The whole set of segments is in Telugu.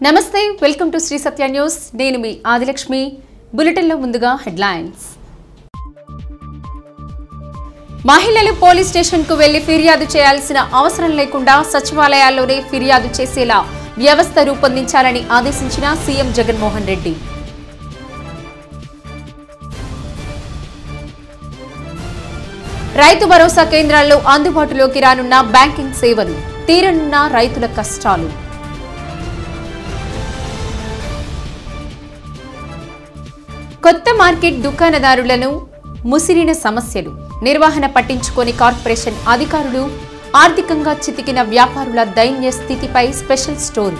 నమస్తే welcome to Sri Satya News నేను మీ ఆదిలక్ష్మి బులెటిన్లో ముందుగా హెడ్లైన్స్ మహిళలు పోలీస్ స్టేషన్కు వెళ్లి ఫిర్యాదు చేయాల్సిన అవసరం లేకుండా సచివాలయాల్లోనే ఫిర్యాదు చేసేలా వ్యవస్థ రూపొందించాలని ఆదేశించిన సీఎం జగన్మోహన్ రెడ్డి రైతు భరోసా కేంద్రాల్లో అందుబాటులోకి రానున్న బ్యాంకింగ్ సేవలు తీరనున్న రైతుల కష్టాలు కొత్త మార్కెట్ దుకాణదారులను ముసిరిన సమస్యలు నిర్వహణ పట్టించుకొని కార్పొరేషన్ అధికారులు ఆర్థికంగా చితికిన వ్యాపారుల దైన్య స్థితిపై స్పెషల్ స్టోరీ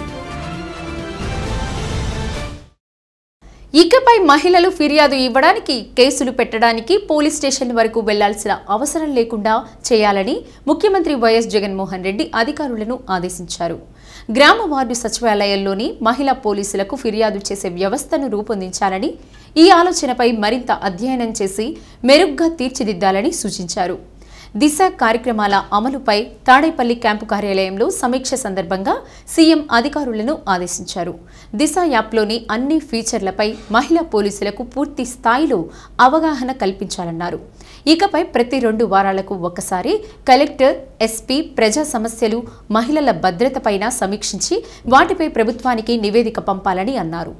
ఇకపై మహిళలు ఫిర్యాదు ఇవ్వడానికి కేసులు పెట్టడానికి పోలీస్ స్టేషన్ వరకు వెళ్లాల్సిన అవసరం లేకుండా చేయాలని ముఖ్యమంత్రి వైఎస్ జగన్మోహన్ రెడ్డి అధికారులను ఆదేశించారు గ్రామ వార్డు సచివాలయంలోని మహిళా పోలీసులకు ఫిర్యాదు చేసే వ్యవస్థను రూపొందించాలని ఈ ఆలోచనపై మరింత అధ్యయనం చేసి మెరుగ్గా తీర్చిదిద్దాలని సూచించారు దిశ కార్యక్రమాల అమలుపై తాడేపల్లి క్యాంపు కార్యాలయంలో సమీక్ష సందర్భంగా సీఎం అధికారులను ఆదేశించారు దిశ యాప్లోని అన్ని ఫీచర్లపై మహిళా పోలీసులకు పూర్తి స్థాయిలో అవగాహన కల్పించాలన్నారు ఇకపై ప్రతి రెండు వారాలకు ఒకసారి కలెక్టర్ ఎస్పీ ప్రజా సమస్యలు మహిళల భద్రతపైన సమీక్షించి వాటిపై ప్రభుత్వానికి నివేదిక పంపాలని అన్నారు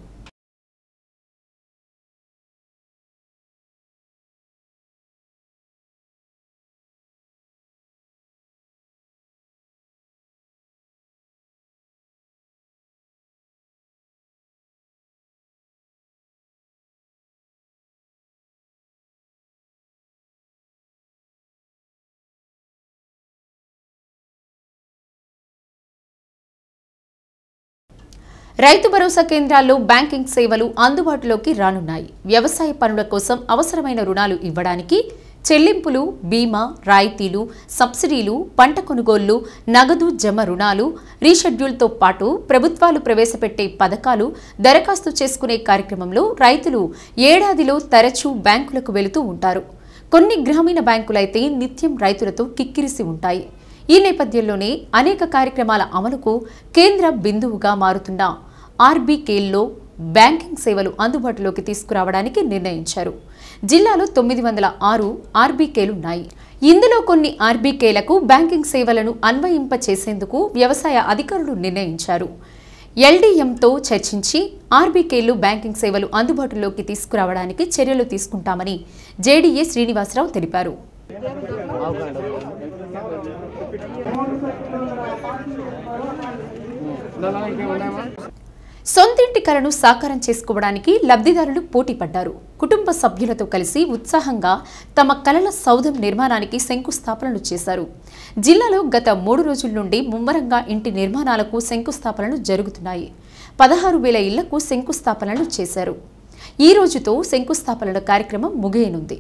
రైతు భరోసా కేంద్రాల్లో బ్యాంకింగ్ సేవలు అందుబాటులోకి రానున్నాయి వ్యవసాయ పనుల కోసం అవసరమైన రుణాలు ఇవ్వడానికి చెల్లింపులు బీమా రాయితీలు సబ్సిడీలు పంట కొనుగోళ్లు నగదు జమ రుణాలు రీషెడ్యూల్తో పాటు ప్రభుత్వాలు ప్రవేశపెట్టే పథకాలు దరఖాస్తు చేసుకునే కార్యక్రమంలో రైతులు ఏడాదిలో తరచూ బ్యాంకులకు వెళుతూ ఉంటారు కొన్ని గ్రామీణ బ్యాంకులైతే నిత్యం రైతులతో కిక్కిరిసి ఉంటాయి ఈ నేపథ్యంలోనే అనేక కార్యక్రమాల అమలుకు కేంద్ర బిందువుగా మారుతున్న ఆర్బీకేల్లో బ్యాంకింగ్ సేవలు అందుబాటులోకి తీసుకురావడానికి నిర్ణయించారు జిల్లాలో తొమ్మిది వందల ఆరు ఆర్బీకేలున్నాయి ఇందులో కొన్ని ఆర్బీకేలకు బ్యాంకింగ్ సేవలను అన్వయింప చేసేందుకు వ్యవసాయ అధికారులు నిర్ణయించారు ఎల్డీఎంతో చర్చించి ఆర్బీకేలు బ్యాంకింగ్ సేవలు అందుబాటులోకి తీసుకురావడానికి చర్యలు తీసుకుంటామని జేడీఏ శ్రీనివాసరావు తెలిపారు సొంతింటి కలను సాకారం చేసుకోవడానికి లబ్ధిదారులు పోటీ పడ్డారు కుటుంబ సభ్యులతో కలిసి ఉత్సాహంగా తమ కలల సౌధం నిర్మాణానికి శంకుస్థాపనలు చేశారు జిల్లాలో గత మూడు రోజుల నుండి ముమ్మరంగా ఇంటి నిర్మాణాలకు శంకుస్థాపనలు జరుగుతున్నాయి పదహారు వేల ఇళ్లకు శంకుస్థాపనలు చేశారు ఈ రోజుతో శంకుస్థాపనల కార్యక్రమం ముగియనుంది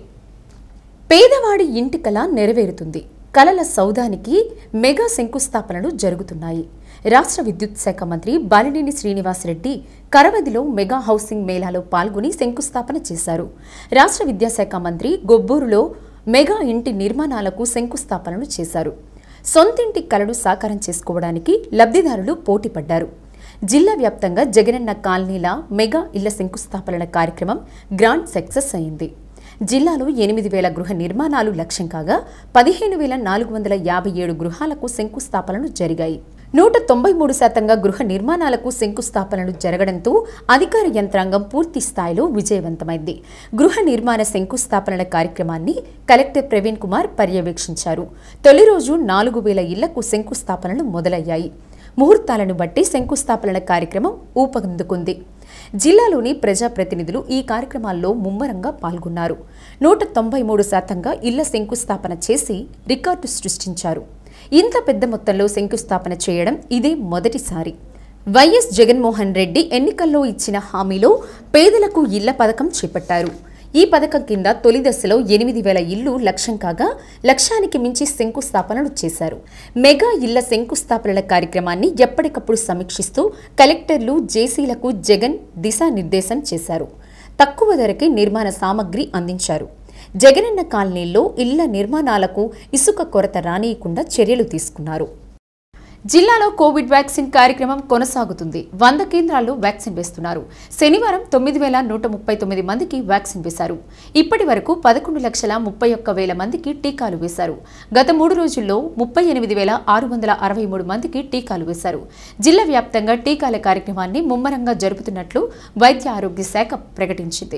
పేదవాడి ఇంటి కల నెరవేరుతుంది కలల సౌదానికి మెగా శంకుస్థాపనలు జరుగుతున్నాయి రాష్ట్ర విద్యుత్ శాఖ మంత్రి బాలినేని శ్రీనివాసరెడ్డి కరవదిలో మెగా హౌసింగ్ మేళాలో పాల్గొని శంకుస్థాపన చేశారు రాష్ట్ర విద్యాశాఖ మంత్రి గొబ్బూరులో మెగా ఇంటి నిర్మాణాలకు శంకుస్థాపనలు చేశారు సొంతింటి కలను సాకారం చేసుకోవడానికి లబ్ధిదారులు పోటీ పడ్డారు జిల్లా వ్యాప్తంగా జగనన్న కాలనీల మెగా ఇళ్ల శంకుస్థాపనల కార్యక్రమం గ్రాండ్ సక్సెస్ అయింది జిల్లాలో ఎనిమిది వేల గృహ నిర్మాణాలు లక్ష్యం కాగా పదిహేను వేల నాలుగు వందల యాభై ఏడు గృహాలకు శంకుస్థాపనలు జరిగాయి నూట తొంభై మూడు శాతంగా గృహ నిర్మాణాలకు శంకుస్థాపనలు జరగడంతో అధికార యంత్రాంగం పూర్తి స్థాయిలో విజయవంతమైంది గృహ నిర్మాణ శంకుస్థాపనల కార్యక్రమాన్ని కలెక్టర్ ప్రవీణ్ కుమార్ పర్యవేక్షించారు తొలి రోజు నాలుగు వేల ఇళ్లకు శంకుస్థాపనలు మొదలయ్యాయి ముహూర్తాలను బట్టి శంకుస్థాపనల కార్యక్రమం ఊపందుకుంది జిల్లాలోని ప్రజాప్రతినిధులు ఈ కార్యక్రమాల్లో ముమ్మరంగా పాల్గొన్నారు నూట తొంభై మూడు శాతంగా ఇళ్ల శంకుస్థాపన చేసి రికార్డు సృష్టించారు ఇంత పెద్ద మొత్తంలో శంకుస్థాపన చేయడం ఇదే మొదటిసారి వైఎస్ జగన్మోహన్ రెడ్డి ఎన్నికల్లో ఇచ్చిన హామీలో పేదలకు ఇళ్ల పథకం చేపట్టారు ఈ పథకం కింద తొలి దశలో ఎనిమిది వేల ఇళ్లు లక్ష్యం కాగా లక్ష్యానికి మించి శంకుస్థాపనలు చేశారు మెగా ఇళ్ల శంకుస్థాపనల కార్యక్రమాన్ని ఎప్పటికప్పుడు సమీక్షిస్తూ కలెక్టర్లు జేసీలకు జగన్ దిశానిర్దేశం చేశారు తక్కువ ధరకే నిర్మాణ సామగ్రి అందించారు జగనన్న కాలనీల్లో ఇళ్ల నిర్మాణాలకు ఇసుక కొరత రానియకుండా చర్యలు తీసుకున్నారు జిల్లాలో కోవిడ్ వ్యాక్సిన్ కార్యక్రమం కొనసాగుతుంది వంద కేంద్రాల్లో వ్యాక్సిన్ వేస్తున్నారు శనివారం తొమ్మిది వేల నూట ముప్పై తొమ్మిది మందికి వ్యాక్సిన్ వేశారు ఇప్పటి వరకు పదకొండు లక్షల ముప్పై ఒక్క వేల మందికి టీకాలు వేశారు గత మూడు రోజుల్లో ముప్పై ఎనిమిది వేల ఆరు వందల అరవై మూడు మందికి టీకాలు వేశారు జిల్లా వ్యాప్తంగా టీకాల కార్యక్రమాన్ని ముమ్మరంగా జరుపుతున్నట్లు వైద్య ఆరోగ్య శాఖ ప్రకటించింది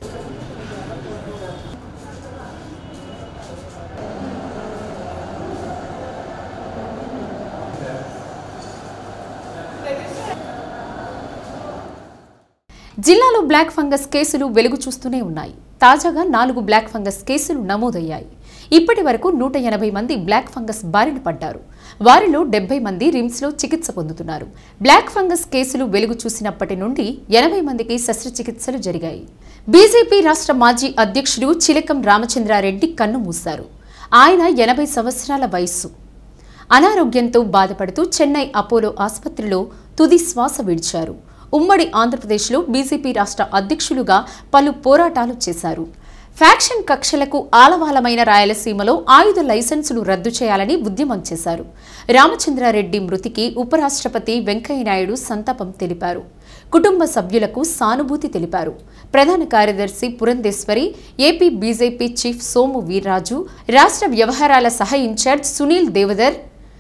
జిల్లాలో బ్లాక్ ఫంగస్ కేసులు వెలుగు చూస్తూనే ఉన్నాయి తాజాగా నాలుగు బ్లాక్ ఫంగస్ కేసులు నమోదయ్యాయి ఇప్పటి వరకు నూట ఎనభై మంది బ్లాక్ ఫంగస్ బారిన పడ్డారు వారిలో డెబ్బై మంది రిమ్స్లో చికిత్స పొందుతున్నారు బ్లాక్ ఫంగస్ కేసులు వెలుగు చూసినప్పటి నుండి ఎనభై మందికి శస్త్రచికిత్సలు జరిగాయి బీజేపీ రాష్ట్ర మాజీ అధ్యక్షుడు చిలకం రామచంద్రారెడ్డి కన్ను మూశారు ఆయన ఎనభై సంవత్సరాల వయస్సు అనారోగ్యంతో బాధపడుతూ చెన్నై అపోలో ఆసుపత్రిలో తుది శ్వాస విడిచారు ఉమ్మడి ఆంధ్రప్రదేశ్లో బీజేపీ రాష్ట్ర అధ్యక్షులుగా పలు పోరాటాలు చేశారు ఫ్యాక్షన్ కక్షలకు ఆలవాలమైన రాయలసీమలో ఆయుధ లైసెన్సులు రద్దు చేయాలని ఉద్యమం చేశారు రామచంద్రారెడ్డి మృతికి ఉపరాష్ట్రపతి వెంకయ్యనాయుడు సంతాపం తెలిపారు కుటుంబ సభ్యులకు సానుభూతి తెలిపారు ప్రధాన కార్యదర్శి Purandeswari AP BJP chief Somu Veerraju రాష్ట్ర వ్యవహారాల సహ incharge Sunil Deodhar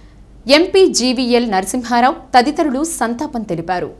MP GVL Narasimharao తదితరులు సంతాపం తెలిపారు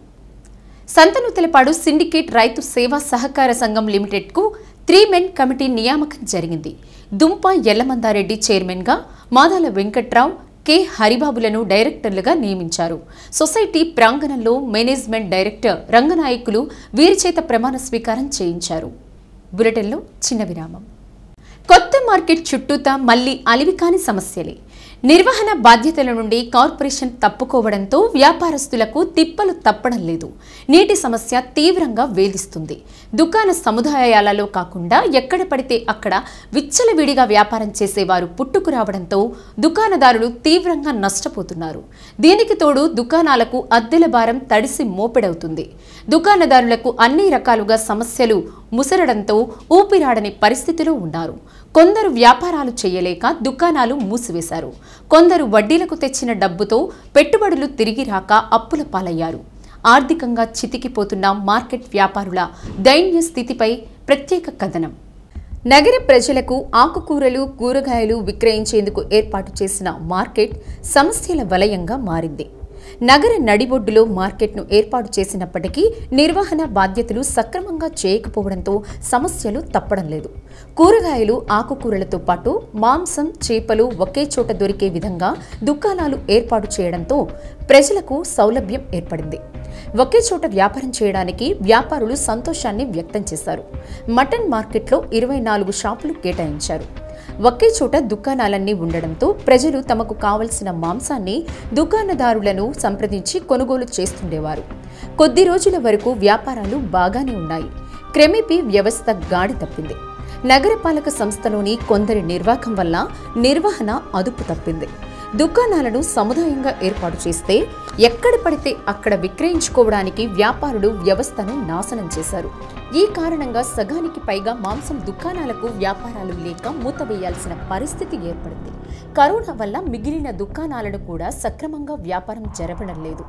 సంతను తెలపాడు సిండికేట్ రైతు సేవా సహకార సంఘం లిమిటెడ్కు త్రీ మెన్ కమిటీ నియామకం జరిగింది దుంప ఎల్లమందారెడ్డి చైర్మన్గా మాదాల వెంకట్రావు కె హరిబాబులను డైరెక్టర్లుగా నియమించారు సొసైటీ ప్రాంగణంలో మేనేజ్మెంట్ డైరెక్టర్ రంగనాయకులు వీరి చేత ప్రమాణ స్వీకారం చేయించారు బులెటిన్లో చిన్న విరామం కొత్త మార్కెట్ చుట్టూతా మళ్లీ అలివికాని సమస్యలే నిర్వహణ బాధ్యతల నుండి కార్పొరేషన్ తప్పుకోవడంతో వ్యాపారస్తులకు తిప్పలు తప్పడం లేదు నీటి సమస్య తీవ్రంగా వేధిస్తుంది దుకాణ సముదాయాలలో కాకుండా ఎక్కడ పడితే అక్కడ విచ్చలవిడిగా వ్యాపారం చేసేవారు పుట్టుకు రావడంతో దుకాణదారులు తీవ్రంగా నష్టపోతున్నారు దీనికి తోడు దుకాణాలకు అద్దెల భారం తడిసి మోపెడవుతుంది దుకాణదారులకు అన్ని రకాలుగా సమస్యలు ముసరడంతో ఊపిరాడని పరిస్థితిలో ఉన్నారు కొందరు వ్యాపారాలు చేయలేక దుకాణాలు మూసివేశారు కొందరు వడ్డీలకు తెచ్చిన డబ్బుతో పెట్టుబడులు తిరిగి రాక అప్పుల పాలయ్యారు ఆర్థికంగా చితికిపోతున్న మార్కెట్ వ్యాపారుల దైన్య స్థితిపై ప్రత్యేక కథనం నగర ప్రజలకు ఆకుకూరలు కూరగాయలు విక్రయించేందుకు ఏర్పాటు చేసిన మార్కెట్ సమస్యల వలయంగా మారింది నగర నడిబొడ్డులో మార్కెట్ను ఏర్పాటు చేసినప్పటికీ నిర్వహణ బాధ్యతలు సక్రమంగా చేయకపోవడంతో సమస్యలు తప్పడం లేదు కూరగాయలు ఆకుకూరలతో పాటు మాంసం చేపలు ఒకే చోట దొరికే విధంగా దుకాణాలు ఏర్పాటు చేయడంతో ప్రజలకు సౌలభ్యం ఏర్పడింది ఒకే చోట వ్యాపారం చేయడానికి వ్యాపారులు సంతోషాన్ని వ్యక్తం చేశారు మటన్ మార్కెట్లో ఇరవై నాలుగు షాపులు కేటాయించారు ఒకే చోట దుకాణాలన్నీ ఉండడంతో ప్రజలు తమకు కావలసిన మాంసాన్ని దుకాణదారులను సంప్రదించి కొనుగోలు చేస్తుండేవారు కొద్ది రోజుల వరకు వ్యాపారాలు బాగానే ఉన్నాయి క్రమేపీ వ్యవస్థ గాడి తప్పింది నగరపాలక సంస్థలోని కొందరి నిర్వాహకం వల్ల నిర్వహణ అదుపు తప్పింది దుకాణాలను సముదాయంగా ఏర్పాటు చేస్తే ఎక్కడ పడితే అక్కడ విక్రయించుకోవడానికి వ్యాపారులు వ్యవస్థను నాశనం చేశారు ఈ కారణంగా సగానికి పైగా మాంసం దుకాణాలకు వ్యాపారాలు లేక మూతవేయాల్సిన పరిస్థితి ఏర్పడింది కరోనా వల్ల మిగిలిన దుకాణాలను కూడా సక్రమంగా వ్యాపారం జరపడం లేదు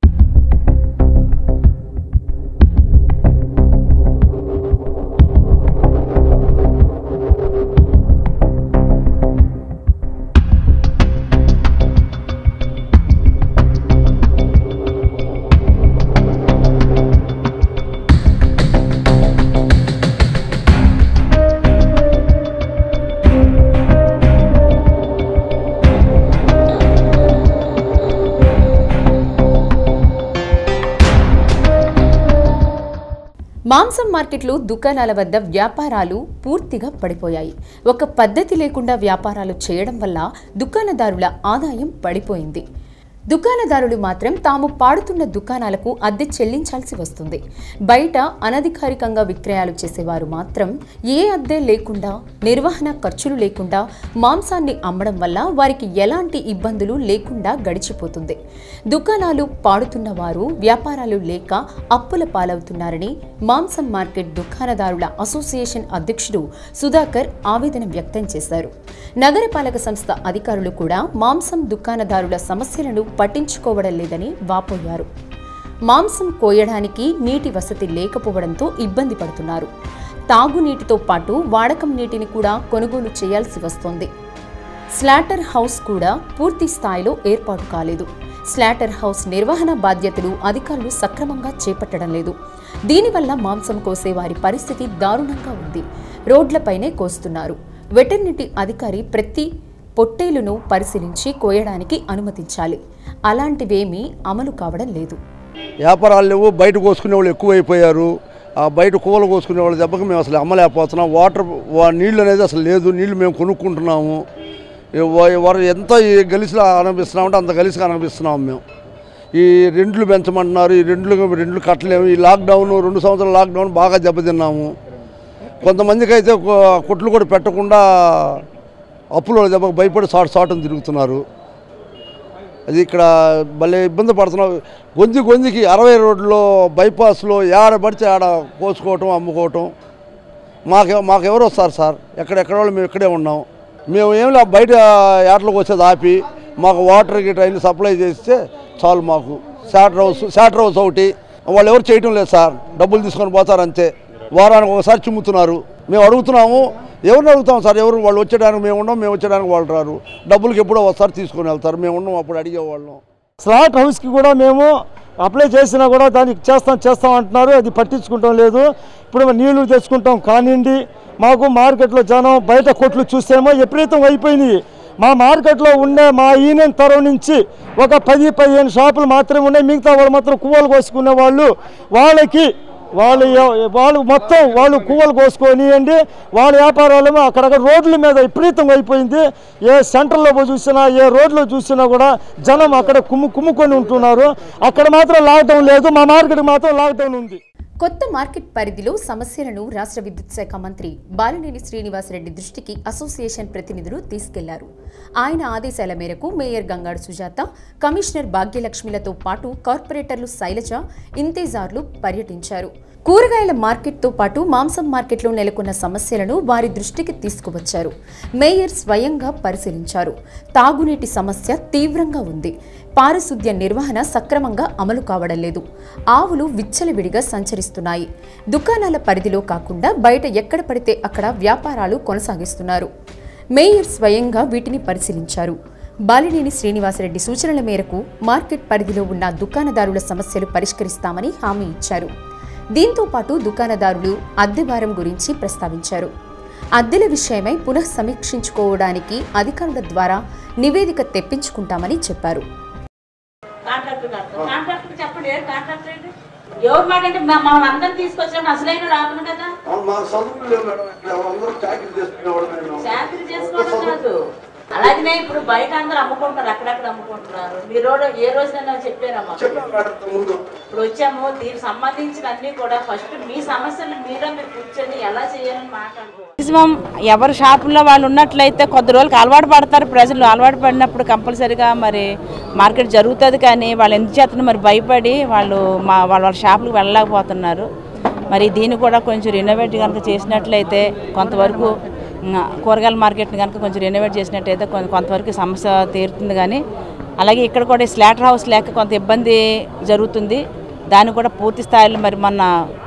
మాంసం మార్కెట్లు దుకాణాల వద్ద వ్యాపారాలు పూర్తిగా పడిపోయాయి ఒక పద్ధతి లేకుండా వ్యాపారాలు చేయడం వల్ల దుకాణదారుల ఆదాయం పడిపోయింది దుకాణదారులు మాత్రం తాము పాడుతున్న దుకాణాలకు అద్దె చెల్లించాల్సి వస్తుంది బయట అనధికారికంగా విక్రయాలు చేసేవారు మాత్రం ఏ అద్దె లేకుండా నిర్వహణ ఖర్చులు లేకుండా మాంసాన్ని అమ్మడం వల్ల వారికి ఎలాంటి ఇబ్బందులు లేకుండా గడిచిపోతుంది దుకాణాలు పాడుతున్న వారు వ్యాపారాలు లేక అప్పుల పాలవుతున్నారని మాంసం మార్కెట్ దుకాణదారుల అసోసియేషన్ అధ్యక్షుడు సుధాకర్ ఆవేదన వ్యక్తం చేశారు నగరపాలక సంస్థ అధికారులు కూడా మాంసం దుకాణదారుల సమస్యలను పట్టించుకోవడం లేదని వాపోయారు మాంసం కోయడానికి నీటి వసతి లేకపోవడంతో ఇబ్బంది పడుతున్నారు తాగునీటితో పాటు వాడకం నీటిని కూడా కొనుగోలు చేయాల్సి వస్తోంది స్లాటర్ హౌస్ కూడా పూర్తి స్థాయిలో ఏర్పాటు కాలేదు స్లాటర్ హౌస్ నిర్వహణ బాధ్యతలు అధికారులు సక్రమంగా చేపట్టడం లేదు దీనివల్ల మాంసం కోసే వారి పరిస్థితి దారుణంగా ఉంది రోడ్లపైనే కోస్తున్నారు వెటర్నిటీ అధికారి ప్రతి పొట్టేలును పరిశీలించి కోయడానికి అనుమతించాలి అలాంటివేమీ అమలు కావడం లేదు వ్యాపారాలు లేవు బయట కోసుకునే వాళ్ళు ఎక్కువైపోయారు ఆ బయట కూవలు కోసుకునే వాళ్ళ దెబ్బకి మేము అసలు అమ్మలేకపోతున్నాం వాటర్ వా- నీళ్ళు అనేది అసలు లేదు నీళ్ళు మేము కొనుక్కుంటున్నాము ఈ వ- వర ఎంత ఈ గలిసిలో అనిపిస్తున్నామంటే అంత గలిసిగా అనిపిస్తున్నాము మేము ఈ రెండ్లు పెంచమంటున్నారు ఈ రెండ్లు రెండ్లు కట్టలేము ఈ లాక్డౌన్ రెండు సంవత్సరాల లాక్డౌన్ బాగా దెబ్బతిన్నాము కొంతమందికి అయితే కొ- కొట్లు కూడా పెట్టకుండా అప్పుల దెబ్బకు భయపడి సాటు సాటును తిరుగుతున్నారు అది ఇక్కడ భలే ఇబ్బంది పడుతున్నాం గొంజి గొంజికి అరవై రోడ్లో బైపాస్లో ఏడ పడితే ఆడ కోసుకోవటం అమ్ముకోవటం మాకు మాకెవరు వస్తారు సార్ ఎక్కడెక్కడ వాళ్ళు మేము ఇక్కడే ఉన్నాం మేము ఏం లే బయట ఏటలకు వచ్చేది ఆపి మాకు వాటర్ గిట్ట అన్ని సప్లై చేస్తే చాలు మాకు శాటర్ హౌస్ శాటర్ హౌస్ ఒకటి వాళ్ళు ఎవరు చేయటం లేదు సార్ డబ్బులు తీసుకొని పోతారు అంతే వారానికి ఒకసారి చిమ్ముతున్నారు మేము అడుగుతున్నాము ఎవరిని అడుగుతాం సార్ ఎవరు వాళ్ళు వచ్చేయడానికి మేము ఉన్నాం మేము వచ్చేయడానికి వాళ్ళు రారు డబ్బులకి ఎప్పుడో ఒకసారి తీసుకొని వెళ్తారు మేము ఉన్నాం అప్పుడు అడిగేవాళ్ళం స్లాట్ హౌస్కి కూడా మేము అప్లై చేసినా కూడా దానికి చేస్తాం చేస్తాం అంటున్నారు అది పట్టించుకుంటాం లేదు ఇప్పుడు నీళ్లు తెచ్చుకుంటాం కానివ్వండి మాకు మార్కెట్లో జనం బయట కొట్లు చూస్తేమో విపరీతం అయిపోయినాయి మా మార్కెట్లో ఉండే మా ఈయన తరం నుంచి ఒక పది పదిహేను షాపులు మాత్రమే ఉన్నాయి మిగతా వాళ్ళు మాత్రం కువ్వలు కోసుకునే వాళ్ళు వాళ్ళకి వాళ్ళు ఎవ- వాళ్ళు మొత్తం వాళ్ళు కువ్వలు కోసుకొనియండి వాళ్ళ వ్యాపారాలేమో అక్కడక్కడ రోడ్ల మీద విపరీతం అయిపోయింది ఏ సెంటర్లో పోయి చూసినా ఏ రోడ్లో చూసినా కూడా జనం అక్కడ కుమ్ము కుమ్ముకొని ఉంటున్నారు అక్కడ మాత్రం లాక్డౌన్ లేదు మా మార్కెట్ మాత్రం లాక్డౌన్ ఉంది కొత్త మార్కెట్ పరిధిలో సమస్యలను రాష్ట్ర విద్యుత్ శాఖ మంత్రి బాలినేని శ్రీనివాసరెడ్డి దృష్టికి అసోసియేషన్ ప్రతినిధులు తీసుకెళ్లారు ఆయన ఆదేశాల మేరకు మేయర్ గంగాడు సుజాత కమిషనర్ భాగ్యలక్ష్మిలతో పాటు కార్పొరేటర్లు శైలజ ఇంతేజార్లు పర్యటించారు కూరగాయల మార్కెట్తో పాటు మాంసం మార్కెట్లో నెలకొన్న సమస్యలను వారి దృష్టికి తీసుకువచ్చారు మేయర్ స్వయంగా పరిశీలించారు తాగునీటి సమస్య తీవ్రంగా ఉంది పారిశుద్ధ్య నిర్వహణ సక్రమంగా అమలు కావడం లేదు ఆవులు విచ్చలవిడిగా సంచరిస్తున్నాయి దుకాణాల పరిధిలో కాకుండా బయట ఎక్కడ పడితే అక్కడ వ్యాపారాలు కొనసాగిస్తున్నారు మేయర్ స్వయంగా వీటిని పరిశీలించారు బాలినేని శ్రీనివాసరెడ్డి సూచనల మేరకు మార్కెట్ పరిధిలో ఉన్న దుకాణదారుల సమస్యలు పరిష్కరిస్తామని హామీ ఇచ్చారు దీంతో పాటు దుకాణదారులు అద్దె భారం గురించి ప్రస్తావించారు అద్దెల విషయమై పునః సమీక్షించుకోవడానికి అధికారుల ద్వారా నివేదిక తెప్పించుకుంటామని చెప్పారు కాంట్రాక్టర్ కడతాం కాంట్రాక్టర్ చెప్పండి ఏ కాంట్రాక్టర్ ఏంటి ఎవరు మాట అంటే మా- మమ్మల్ని అందరిని తీసుకొచ్చాము అసలైన రాకుండా కదా మాకు చదువులు లేవు మేడం ఇక్కడ అందరూ చాకరీ చేసుకునేవాడు మేము చాకరీ చేసుకోవడం కాదు అలాగనే ఇప్పుడు బయట అందరూ అమ్ముకుంటారు అక్కడక్కడ అమ్ముకుంటున్నారు మీ రోడ్డు ఏ రోజైనా చెప్పారమ్మా చెప్పాం మేడం ముందు ఇప్పుడు వచ్చాము దీనికి సంబంధించిన అన్ని కూడా ఫస్ట్ మీ సమస్యలు మీరే మీరు కూర్చొని ఎలా చేయాలని మాట్లాడుకోవాలి మాక్సిమం ఎవరి షాపుల్లో వాళ్ళు ఉన్నట్లయితే కొద్ది రోజులకి అలవాటు పడతారు ప్రజలు అలవాటు పడినప్పుడు కంపల్సరీగా మరి మార్కెట్ జరుగుతుంది కానీ వాళ్ళు ఎందుకు చేస్తున్నారు మరి భయపడి వాళ్ళు మా వాళ్ళ వాళ్ళ షాపులకు వెళ్ళలేకపోతున్నారు మరి దీన్ని కూడా కొంచెం రినోవేట్ కనుక చేసినట్లయితే కొంతవరకు ఉమ్, కూరగాయల మార్కెట్ని కనుక కొంచెం రెనోవేట్ చేసినట్టయితే కొంత కొంతవరకు ఈ సమస్య తీరుతుంది కానీ అలాగే ఇక్కడ కూడా ఈ స్లాటర్ హౌస్ లేక కొంత ఇబ్బంది జరుగుతుంది దాన్ని కూడా పూర్తి స్థాయిలో మరి మన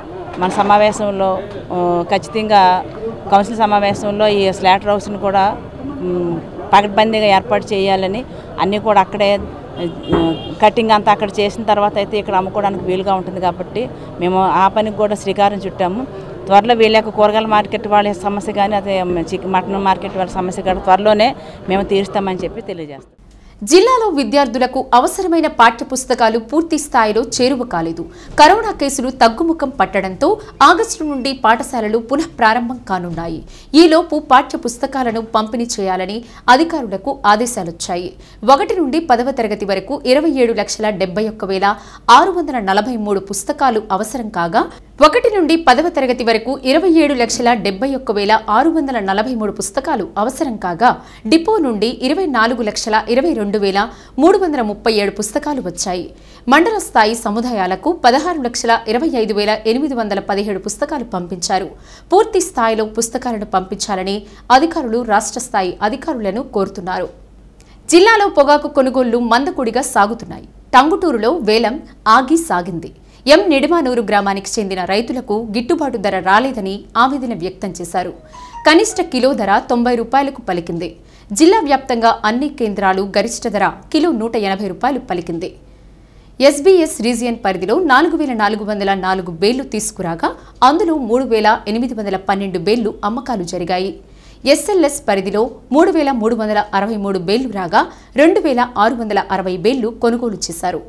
మన సమావేశంలో ఆ, ఖచ్చితంగా కౌన్సిల్ సమావేశంలో ఈ స్లాటర్ హౌస్ని కూడా మ్, పకడ్బందీగా ఏర్పాటు చేయాలని అన్నీ కూడా అక్కడే ఆ, కటింగ్ అంతా అక్కడ చేసిన తర్వాత అయితే ఇక్కడ అమ్ముకోవడానికి వీలుగా ఉంటుంది కాబట్టి మేము ఆ పనికి కూడా శ్రీకారం చుట్టాము త్వరలో వీళ్ళ యొక్క కూరగాయల మార్కెట్ వాళ్ళ సమస్య కానీ అదే చికెన్ మటన్ మార్కెట్ వాళ్ళ సమస్య కూడా త్వరలోనే మేము తీరుస్తామని చెప్పి తెలియజేస్తాం జిల్లాలో విద్యార్థులకు అవసరమైన పాఠ్యపుస్తకాలు పూర్తి స్థాయిలో చేరువ కాలేదు కరోనా కేసులు తగ్గుముఖం పట్టడంతో ఆగస్టు నుండి పాఠశాలలు పునః ప్రారంభం కానున్నాయి ఈలోపు పాఠ్య పుస్తకాలను పంపిణీ చేయాలని అధికారులకు ఆదేశాలొచ్చాయి ఒకటి నుండి పదవ తరగతి వరకు ఇరవై ఏడు లక్షల డెబ్బై ఒక్క వేల ఆరు వందల నలభై మూడు పుస్తకాలు అవసరం కాగా ఒకటి నుండి పదవ తరగతి వరకు ఇరవై ఏడు లక్షల డెబ్బై ఒక్క వేల ఆరు వందల నలభై మూడు పుస్తకాలు అవసరం కాగా డిపో నుండి ఇరవై నాలుగు లక్షల ఇరవై రెండు వేల మూడు వందల ముప్పై ఏడు పుస్తకాలు వచ్చాయి మండల స్థాయి సముదాయాలకు పదహారు లక్షల ఇరవై ఐదు వేల ఎనిమిది వందల పదిహేడు పుస్తకాలు పంపించారు పూర్తి స్థాయిలో పుస్తకాలను పంపించాలని అధికారులు రాష్ట్ర స్థాయి అధికారులను కోరుతున్నారు జిల్లాలో పొగాకు కొనుగోళ్లు మందకొడిగా సాగుతున్నాయి టంగుటూరులో వేలం ఆగి సాగింది ఎం నిడమానూరు గ్రామానికి చెందిన రైతులకు గిట్టుబాటు ధర రాలేదని ఆవేదన వ్యక్తం చేశారు కనిష్ట కిలో ధర తొంభై రూపాయలకు పలికింది జిల్లా వ్యాప్తంగా అన్ని కేంద్రాలు గరిష్ట ధర కిలో నూట ఎనభై రూపాయలు పలికింది ఎస్బీఎస్ రీజియన్ పరిధిలో నాలుగు వేల నాలుగు వందల నాలుగు బేళ్లు తీసుకురాగా అందులో మూడు వేల ఎనిమిది వందల పన్నెండు బేళ్లు అమ్మకాలు జరిగాయి ఎస్ఎల్ఎస్ పరిధిలో మూడు వేల మూడు వందల అరవై మూడు బేళ్లు రాగా రెండు వేల ఆరు వందల అరవై బేళ్లు కొనుగోలు చేశారు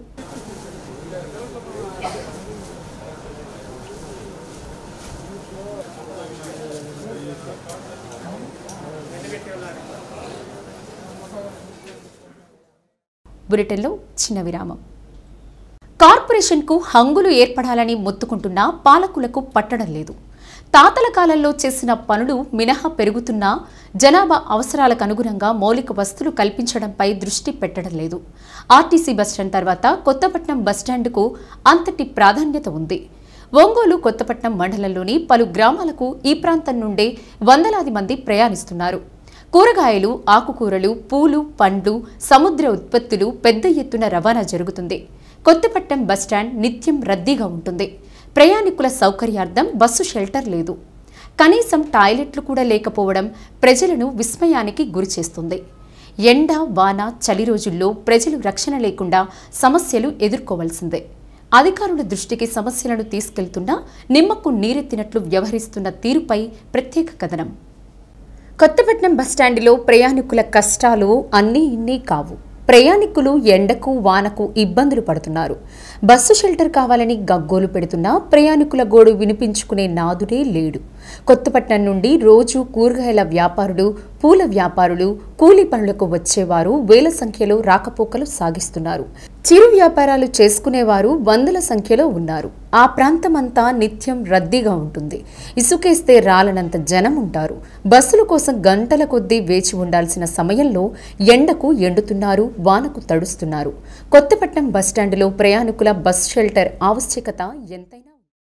బులెటిన్లో చిన్న విరామం కార్పొరేషన్కు హంగులు ఏర్పడాలని మొత్తుకుంటున్నా పాలకులకు పట్టడం లేదు తాతల కాలంలో చేసిన పనులు మినహా పెరుగుతున్న జనాభా అవసరాలకు అనుగుణంగా మౌలిక వస్తువులు కల్పించడంపై దృష్టి పెట్టడం లేదు ఆర్టీసీ బస్టాండ్ తర్వాత కొత్తపట్నం బస్టాండ్కు అంతటి ప్రాధాన్యత ఉంది ఒంగోలు కొత్తపట్నం మండలంలోని పలు గ్రామాలకు ఈ ప్రాంతం నుండే వందలాది మంది ప్రయాణిస్తున్నారు కూరగాయలు ఆకుకూరలు పూలు పండ్లు సముద్ర ఉత్పత్తులు పెద్ద ఎత్తున రవాణా జరుగుతుంది కొత్తపట్నం బస్టాండ్ నిత్యం రద్దీగా ఉంటుంది ప్రయాణికుల సౌకర్యార్థం బస్సు షెల్టర్ లేదు కనీసం టాయిలెట్లు కూడా లేకపోవడం ప్రజలను విస్మయానికి గురిచేస్తుంది ఎండ వాన చలి రోజుల్లో ప్రజలు రక్షణ లేకుండా సమస్యలు ఎదుర్కోవాల్సిందే అధికారుల దృష్టికి సమస్యలను తీసుకెళ్తున్నా నిమ్మకు నీరెత్తినట్లు వ్యవహరిస్తున్న తీరుపై ప్రత్యేక కథనం కొత్తపట్నం బస్టాండ్లో ప్రయాణికుల కష్టాలు అన్నీ ఇన్నీ కావు ప్రయాణికులు ఎండకు వానకు ఇబ్బందులు పడుతున్నారు బస్సు షెల్టర్ కావాలని గగ్గోలు పెడుతున్నా ప్రయాణికుల గోడు వినిపించుకునే నాదుడే లేడు కొత్తపట్నం నుండి రోజు కూరగాయల వ్యాపారులు పూల వ్యాపారులు కూలీ పనులకు వచ్చేవారు వేల సంఖ్యలో రాకపోకలు సాగిస్తున్నారు చిరు వ్యాపారాలు చేసుకునేవారు వందల సంఖ్యలో ఉన్నారు ఆ ప్రాంతమంతా నిత్యం రద్దీగా ఉంటుంది ఇసుకేస్తే రాలనంత జనం ఉంటారు బస్సుల కోసం గంటల కొద్దీ వేచి ఉండాల్సిన సమయంలో ఎండకు ఎండుతున్నారు వానకు తడుస్తున్నారు కొత్తపట్నం బస్టాండ్లో ప్రయాణికుల బస్ షెల్టర్ ఆవశ్యకత ఎంతైనా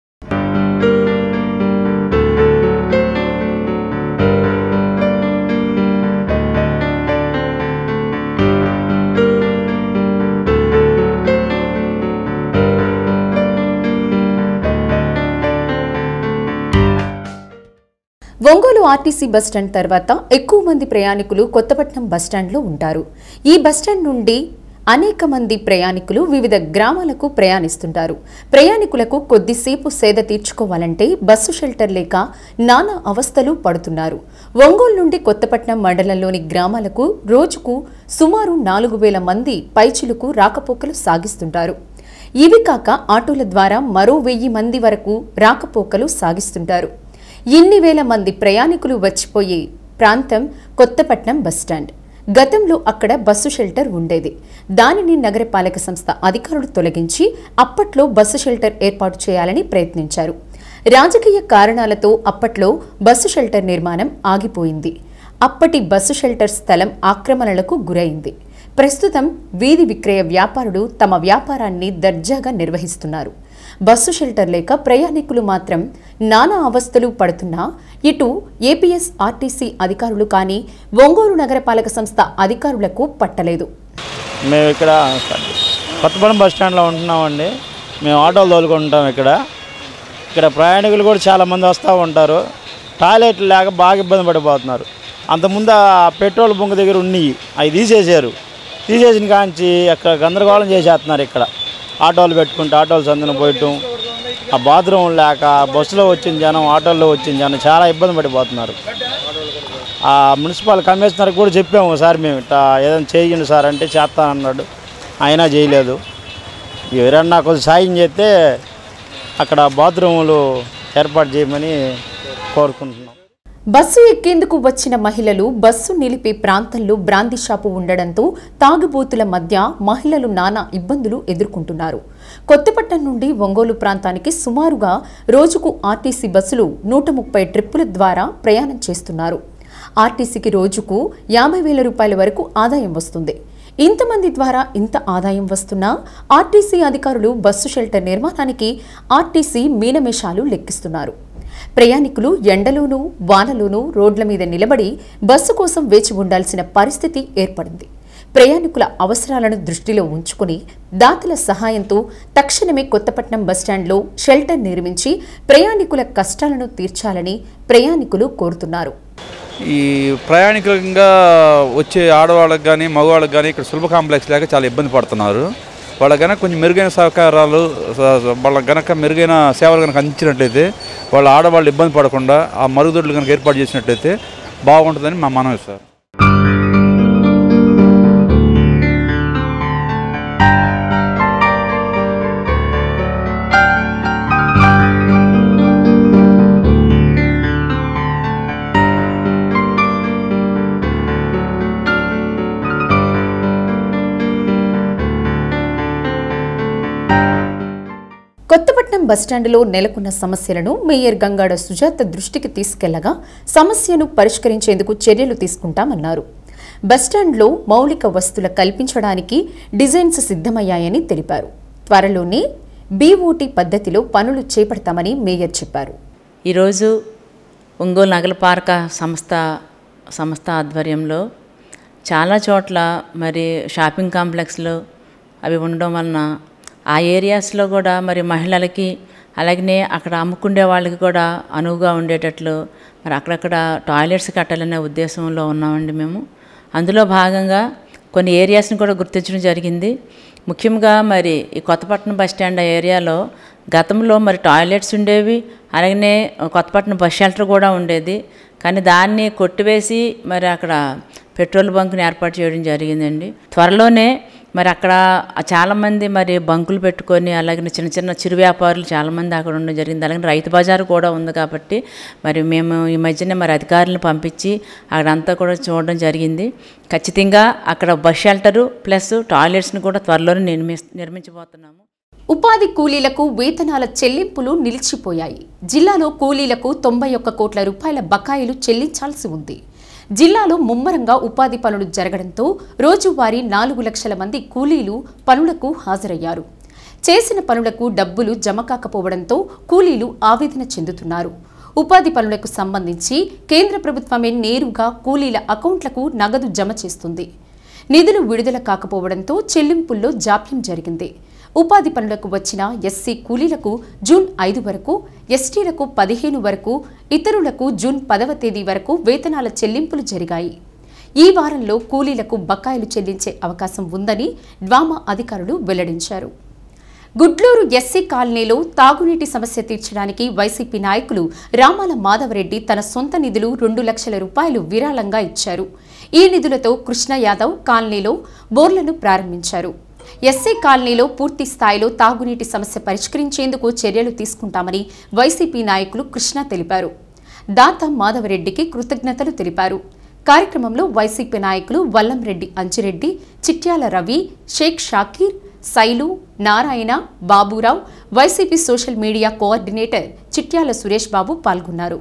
ఒంగోలు ఆర్టీసీ బస్టాండ్ తర్వాత ఎక్కువ మంది ప్రయాణికులు కొత్తపట్నం బస్టాండ్లో ఉంటారు ఈ బస్టాండ్ నుండి అనేక మంది ప్రయాణికులు వివిధ గ్రామాలకు ప్రయాణిస్తుంటారు ప్రయాణికులకు కొద్దిసేపు సేద తీర్చుకోవాలంటే బస్సు షెల్టర్ లేక నానా అవస్థలు పడుతున్నారు ఒంగోలు నుండి కొత్తపట్నం మండలంలోని గ్రామాలకు రోజుకు సుమారు నాలుగు వేల మంది పైచులకు రాకపోకలు సాగిస్తుంటారు ఇవి కాక ఆటోల ద్వారా మరో వెయ్యి మంది వరకు రాకపోకలు సాగిస్తుంటారు ఇన్ని వేల మంది ప్రయాణికులు వచ్చిపోయే ప్రాంతం కొత్తపట్నం బస్టాండ్ గతంలో అక్కడ బస్సు షెల్టర్ ఉండేది దానిని నగరపాలక సంస్థ అధికారులు తొలగించి అప్పట్లో బస్సు షెల్టర్ ఏర్పాటు చేయాలని ప్రయత్నించారు రాజకీయ కారణాలతో అప్పట్లో బస్సు షెల్టర్ నిర్మాణం ఆగిపోయింది అప్పటి బస్సు షెల్టర్ స్థలం ఆక్రమణలకు గురైంది ప్రస్తుతం వీధి విక్రయ వ్యాపారులు తమ వ్యాపారాన్ని దర్జాగా నిర్వహిస్తున్నారు బస్సు షెల్టర్ లేక ప్రయాణికులు మాత్రం నానా అవస్థలు పడుతున్నా ఇటు ఏపీఎస్ ఆర్టీసీ అధికారులు కానీ ఒంగోలు నగరపాలక సంస్థ అధికారులకు పట్టలేదు మేము ఇక్కడ కొత్తపల్లి బస్ స్టాండ్లో ఉంటున్నామండి మేము ఆటోలు తోలుకుంటాం ఇక్కడ ఇక్కడ ప్రయాణికులు కూడా చాలామంది వస్తూ ఉంటారు టాయిలెట్లు లేక బాగా ఇబ్బంది పడిపోతున్నారు అంతకుముందు ఆ పెట్రోల్ బొంగు దగ్గర ఉన్నాయి అవి తీసేశారు తీసేసిన కాంచి అక్కడ గందరగోళం చేసేస్తున్నారు ఇక్కడ ఆటోలు పెట్టుకుంటే ఆటోలు సందున పోయటం ఆ బాత్రూమ్ లేక బస్సులో వచ్చిన జనం ఆటోల్లో వచ్చిన జనం చాలా ఇబ్బంది పడిపోతున్నారు ఆ మున్సిపల్ కమిషనర్ కూడా చెప్పాము సార్ మేము ఇట్లా ఏదైనా చేయండి సార్ అంటే చేస్తా అన్నాడు అయినా చేయలేదు ఎవరన్నా కొంచెం సాయం చేస్తే అక్కడ బాత్రూములు ఏర్పాటు చేయమని కోరుకుంటున్నాం బస్సు ఎక్కేందుకు వచ్చిన మహిళలు బస్సు నిలిపే ప్రాంతంలో బ్రాందీ షాపు ఉండడంతో తాగుబోతుల మధ్య మహిళలు నానా ఇబ్బందులు ఎదుర్కొంటున్నారు కొత్తపట్నం నుండి ఒంగోలు ప్రాంతానికి సుమారుగా రోజుకు ఆర్టీసీ బస్సులు నూట ముప్పై ట్రిప్పుల ద్వారా ప్రయాణం చేస్తున్నారు ఆర్టీసీకి రోజుకు యాభై వేల రూపాయల వరకు ఆదాయం వస్తుంది ఇంతమంది ద్వారా ఇంత ఆదాయం వస్తున్నా ఆర్టీసీ అధికారులు బస్సు షెల్టర్ నిర్మాణానికి ఆర్టీసీ మీనమేషాలు లెక్కిస్తున్నారు ప్రయాణికులు ఎండలోనూ వానలోనూ రోడ్ల మీద నిలబడి బస్సు కోసం వేచి ఉండాల్సిన పరిస్థితి ఏర్పడింది ప్రయాణికుల అవసరాలను దృష్టిలో ఉంచుకుని దాతల సహాయంతో తక్షణమే కొత్తపట్నం బస్టాండ్లో షెల్టర్ నిర్మించి ప్రయాణికుల కష్టాలను తీర్చాలని ప్రయాణికులు కోరుతున్నారు ఈ ప్రయాణికులంగా వచ్చే ఆడవాళ్ళకి కానీ మగవాళ్ళకి కానీ ఇక్కడ సులభ కాంప్లెక్స్ లేక చాలా ఇబ్బంది పడుతున్నారు వాళ్ళకి కనుక కొంచెం మెరుగైన సహకారాలు స- స- వాళ్ళకి కనుక మెరుగైన సేవలు కనుక అందించినట్లయితే వాళ్ళ ఆడవాళ్ళు ఇబ్బంది పడకుండా ఆ మరుగుదొడ్లు కనుక ఏర్పాటు చేసినట్లయితే బాగుంటుందని మా మనవి సార్ కొత్తపట్నం బస్టాండులో నెలకొన్న సమస్యలను మేయర్ గంగాడ సుజాత దృష్టికి తీసుకెళ్లగా సమస్యను పరిష్కరించేందుకు చర్యలు తీసుకుంటామన్నారు బస్టాండ్లో మౌలిక వస్తువుల కల్పించడానికి డిజైన్స్ సిద్ధమయ్యాయని తెలిపారు త్వరలోనే బీఓటీ పద్ధతిలో పనులు చేపడతామని మేయర్ చెప్పారు ఈరోజు ఒంగోలు నగరపాలక సంస్థ సంస్థ ఆధ్వర్యంలో చాలా చోట్ల మరి షాపింగ్ కాంప్లెక్స్లు అవి ఉండడం వలన ఆ ఏరియాస్లో కూడా మరి మహిళలకి అలాగనే అక్కడ అమ్ముకుండే వాళ్ళకి కూడా అనువుగా ఉండేటట్లు మరి అక్కడక్కడ టాయిలెట్స్ కట్టాలనే ఉద్దేశంలో ఉన్నామండి మేము అందులో భాగంగా కొన్ని ఏరియాస్ని కూడా గుర్తించడం జరిగింది ముఖ్యంగా మరి ఈ కొత్తపట్నం బస్ స్టాండ్ ఆ ఏరియాలో గతంలో మరి టాయిలెట్స్ ఉండేవి అలాగనే కొత్తపట్నం బస్ షెల్టర్ కూడా ఉండేది కానీ దాన్ని కొట్టివేసి మరి అక్కడ పెట్రోల్ బంక్ని ఏర్పాటు చేయడం జరిగిందండి త్వరలోనే మరి అక్కడ చాలామంది మరి బంకులు పెట్టుకొని అలాగే చిన్న చిన్న చిరు వ్యాపారులు చాలామంది అక్కడ ఉండడం జరిగింది అలాగే రైతు బజారు కూడా ఉంది కాబట్టి మరి మేము ఈ మధ్యనే మరి అధికారులను పంపించి అక్కడంతా కూడా చూడడం జరిగింది ఖచ్చితంగా అక్కడ బస్ షెల్టరు ప్లస్ టాయిలెట్స్ని కూడా త్వరలోనే నిర్మి నిర్మించబోతున్నాము ఉపాధి కూలీలకు వేతనాల చెల్లింపులు నిలిచిపోయాయి జిల్లాలో కూలీలకు తొంభై ఒక్క కోట్ల రూపాయల బకాయిలు చెల్లించాల్సి ఉంది జిల్లాలో ముమ్మరంగా ఉపాధి పనులు జరగడంతో రోజువారీ నాలుగు లక్షల మంది కూలీలు పనులకు హాజరయ్యారు చేసిన పనులకు డబ్బులు జమ కాకపోవడంతో కూలీలు ఆవేదన చెందుతున్నారు ఉపాధి పనులకు సంబంధించి కేంద్ర ప్రభుత్వమే నేరుగా కూలీల అకౌంట్లకు నగదు జమ చేస్తుంది నిధులు విడుదల కాకపోవడంతో చెల్లింపుల్లో జాప్యం జరిగింది ఉపాధి పనులకు వచ్చిన ఎస్సీ కూలీలకు జూన్ ఐదు వరకు ఎస్టీలకు పదిహేను వరకు ఇతరులకు జూన్ పదవ తేదీ వరకు వేతనాల చెల్లింపులు జరిగాయి ఈ వారంలో కూలీలకు బకాయిలు చెల్లించే అవకాశం ఉందని డ్వామా అధికారులు వెల్లడించారు గుడ్లూరు ఎస్సీ కాలనీలో తాగునీటి సమస్య తీర్చడానికి వైసీపీ నాయకులు రామాల మాధవరెడ్డి తన సొంత నిధులు రెండు లక్షల రూపాయలు విరాళంగా ఇచ్చారు ఈ నిధులతో కృష్ణ యాదవ్ కాలనీలో బోర్లను ప్రారంభించారు ఎస్సీ కాలనీలో పూర్తి స్థాయిలో తాగునీటి సమస్య పరిష్కరించేందుకు చర్యలు తీసుకుంటామని వైసీపీ నాయకులు కృష్ణ తెలిపారు దాత మాధవరెడ్డికి కృతజ్ఞతలు తెలిపారు కార్యక్రమంలో వైసీపీ నాయకులు Vallamreddy Anjireddy Chityala Ravi Sheikh Shakir Sailu Narayana Baburao YCP social media coordinator Chityala Suresh Babu పాల్గొన్నారు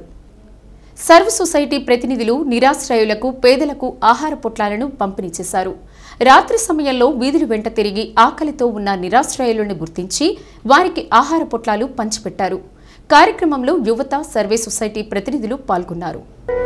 సర్వ సొసైటీ ప్రతినిధులు నిరాశ్రయులకు పేదలకు ఆహార పొట్లాలను పంపిణీ చేశారు రాత్రి సమయంలో వీధుల వెంట తిరిగి ఆకలితో ఉన్న నిరాశ్రయులను గుర్తించి వారికి ఆహార పొట్లాలు పంచిపెట్టారు కార్యక్రమంలో యువత సర్వే సొసైటీ ప్రతినిధులు పాల్గొన్నారు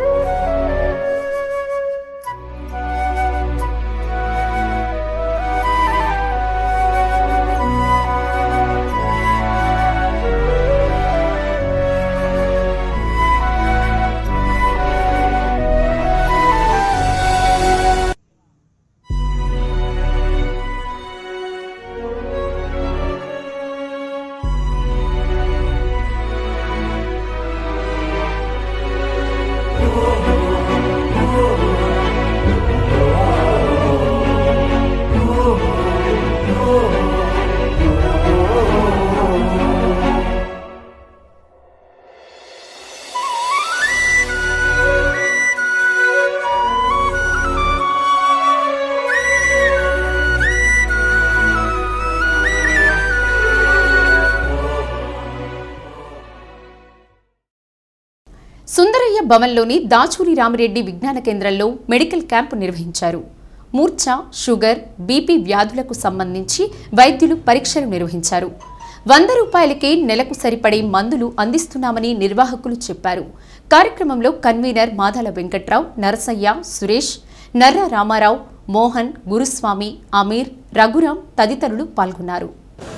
సుందరయ్య భవన్లోని దాచూరి రామిరెడ్డి విజ్ఞాన కేంద్రంలో మెడికల్ క్యాంపు నిర్వహించారు మూర్ఛ షుగర్ బీపీ వ్యాధులకు సంబంధించి వైద్యులు పరీక్షలు నిర్వహించారు వంద రూపాయలకే నెలకు సరిపడే మందులు అందిస్తున్నామని నిర్వాహకులు చెప్పారు కార్యక్రమంలో కన్వీనర్ మాదాల వెంకట్రావు నరసయ్య సురేష్ నర్ర రామారావు మోహన్ గురుస్వామి అమీర్ రఘురాం తదితరులు పాల్గొన్నారు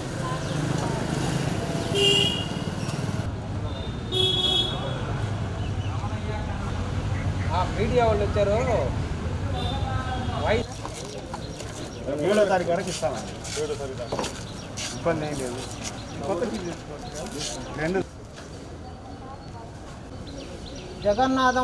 మీడియా వాళ్ళు వచ్చారు వాయిస్ ఏడో తారీఖు వరకు ఇస్తామండి ఏడో తారీఖు ఇబ్బంది ఏం లేదు కొత్త టీవీ తెచ్చుకోండి. రెండు జగన్నాథం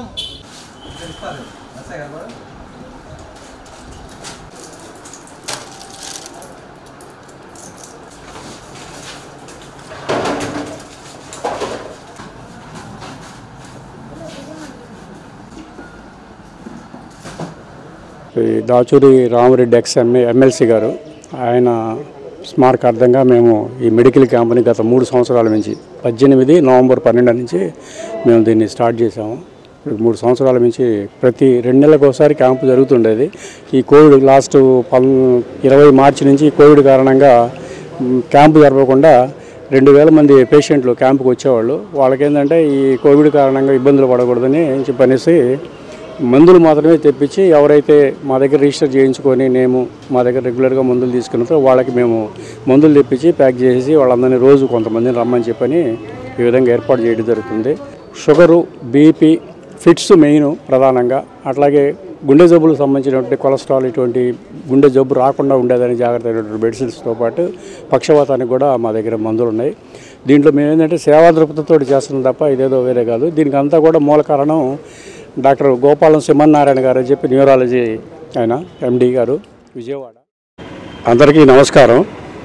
ఈ Dachuri Ramareddy ex MA MLC garu ఆయన స్మారకార్థంగా మేము ఈ మెడికల్ క్యాంప్ని గత మూడు సంవత్సరాల నుంచి పద్దెనిమిది నవంబర్ పన్నెండు నుంచి మేము దీన్ని స్టార్ట్ చేసాము ఇప్పుడు మూడు సంవత్సరాల నుంచి ప్రతి రెండు నెలలకు ఒకసారి క్యాంపు జరుగుతుండేది ఈ కోవిడ్ లాస్ట్ పన్ ఇరవై మార్చి నుంచి కోవిడ్ కారణంగా మ్, క్యాంపు జరపకుండా రెండు వేల మంది పేషెంట్లు క్యాంపుకి వచ్చేవాళ్ళు వాళ్ళకేంటంటే ఈ కోవిడ్ కారణంగా ఇబ్బందులు పడకూడదని చెప్పనేసి మందులు మాత్రమే తెప్పించి ఎవరైతే మా దగ్గర రిజిస్టర్ చేయించుకొని మేము మా దగ్గర రెగ్యులర్గా మందులు తీసుకున్నారో వాళ్ళకి మేము మందులు తెప్పించి ప్యాక్ చేసి వాళ్ళందరినీ రోజు కొంతమందిని రమ్మని చెప్పని ఈ విధంగా ఏర్పాటు చేయడం జరుగుతుంది షుగరు బీపీ ఫిట్స్ మెయిన్ ప్రధానంగా అట్లాగే గుండె జబ్బులకు సంబంధించినటువంటి కొలెస్ట్రాల్ ఇటువంటి గుండె జబ్బు రాకుండా ఉండేదని జాగ్రత్త అయినటువంటి మెడిసిన్స్తో పాటు పక్షవాతానికి కూడా మా దగ్గర మందులు ఉన్నాయి దీంట్లో మేము ఏంటంటే సేవా దృక్పథంతో చేస్తున్నాం తప్ప ఇదేదో వేరే కాదు దీనికి అంతా కూడా మూల కారణం డాక్టర్ గోపాలం సింహనారాయణ గారు అని చెప్పి న్యూరాలజీ ఆయన ఎండి గారు విజయవాడ అందరికీ నమస్కారం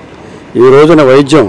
ఈ రోజున వైద్యం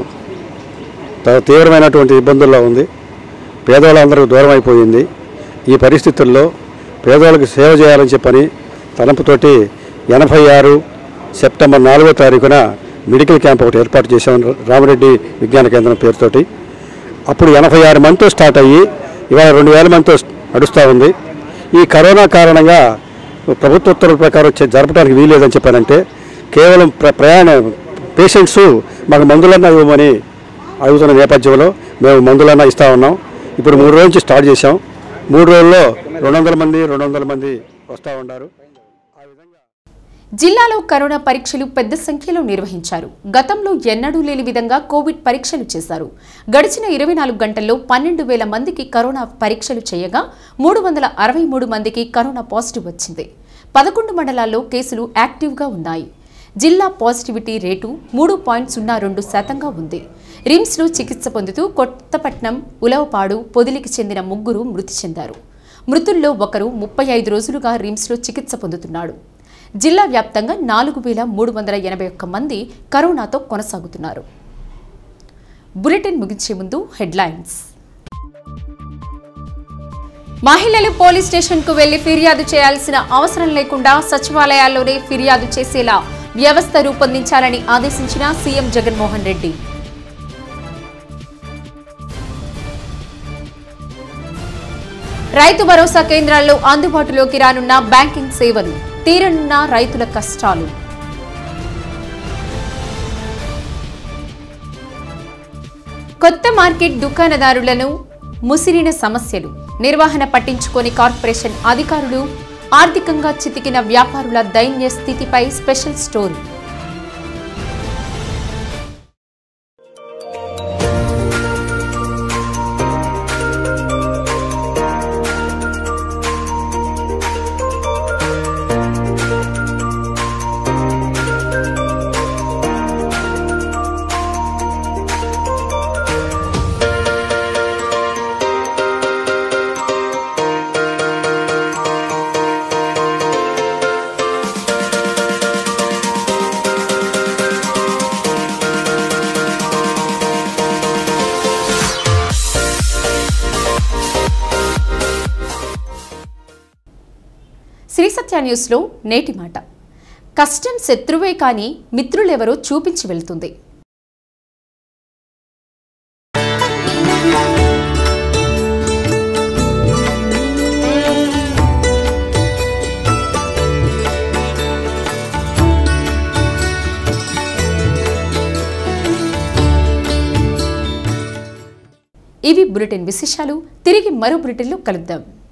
త- తీవ్రమైనటువంటి ఇబ్బందుల్లో ఉంది పేదవాళ్ళందరికీ దూరం అయిపోయింది ఈ పరిస్థితుల్లో పేదవాళ్ళకి సేవ చేయాలని చెప్పని తలంపుతోటి ఎనభై ఆరు సెప్టెంబర్ నాలుగో తారీఖున మెడికల్ క్యాంప్ ఒకటి ఏర్పాటు చేశాం రామరెడ్డి విజ్ఞాన కేంద్రం పేరుతోటి అప్పుడు ఎనభై ఆరు మందితో స్టార్ట్ అయ్యి ఇవాళ రెండు వేల మందితో నడుస్తూ ఉంది ఈ కరోనా కారణంగా ప్రభుత్వ ఉత్తర్వుల ప్రకారం వచ్చే జరపడానికి వీలేదని చెప్పానంటే కేవలం ప్ర ప్రయాణ పేషెంట్స్ మాకు మందులన్నా ఇవ్వమని అడుగుతున్న నేపథ్యంలో మేము మందులన్నా ఇస్తా ఉన్నాం ఇప్పుడు మూడు రోజుల నుంచి స్టార్ట్ చేశాం మూడు రోజుల్లో రెండు వందల మంది రెండు వందల మంది వస్తూ ఉన్నారు జిల్లాలో కరోనా పరీక్షలు పెద్ద సంఖ్యలో నిర్వహించారు గతంలో ఎన్నడూ లేని విధంగా కోవిడ్ పరీక్షలు చేశారు గడిచిన ఇరవై నాలుగు గంటల్లో పన్నెండు వేల మందికి కరోనా పరీక్షలు చేయగా మూడు వందల అరవై మూడు మందికి కరోనా పాజిటివ్ వచ్చింది పదకొండు మండలాల్లో కేసులు యాక్టివ్గా ఉన్నాయి జిల్లా పాజిటివిటీ రేటు మూడు పాయింట్ సున్నా రెండు శాతంగా ఉంది రిమ్స్లో చికిత్స పొందుతూ కొత్తపట్నం ఉలవపాడు పొదిలికి చెందిన ముగ్గురు మృతి చెందారు మృతుల్లో ఒకరు ముప్పై ఐదు రోజులుగా రిమ్స్లో చికిత్స పొందుతున్నాడు జిల్లా వ్యాప్తంగా నాలుగు వేల మూడు వందల ఎనభై ఒక్క మంది కరోనాతో కొనసాగుతున్నారు బులెటిన్ ముగించే ముందు హెడ్లైన్స్ మహిళలు పోలీస్ స్టేషన్కు వెళ్లి ఫిర్యాదు చేయాల్సిన అవసరం లేకుండా సచివాలయాల్లోనే ఫిర్యాదు చేసేలా వ్యవస్థ రూపొందించాలని ఆదేశించిన సీఎం జగన్మోహన్ రెడ్డి రైతు భరోసా కేంద్రాల్లో అందుబాటులోకి రానున్న బ్యాంకింగ్ సేవలు తీరనున్న రైతుల కష్టాలు కొత్త మార్కెట్ దుకాణదారులను ముసిరిన సమస్యలు నిర్వహణ పట్టించుకొని కార్పొరేషన్ అధికారులు ఆర్థికంగా చితికిన వ్యాపారుల దైన్య స్థితిపై స్పెషల్ స్టోరీ శ్రీ సత్య న్యూస్లో నేటి మాట కష్టం శత్రువే కానీ మిత్రులెవరో చూపించి వెళ్తుంది ఇవి బులెటిన్ విశేషాలు తిరిగి మరో బులెటిన్లో కలుద్దాం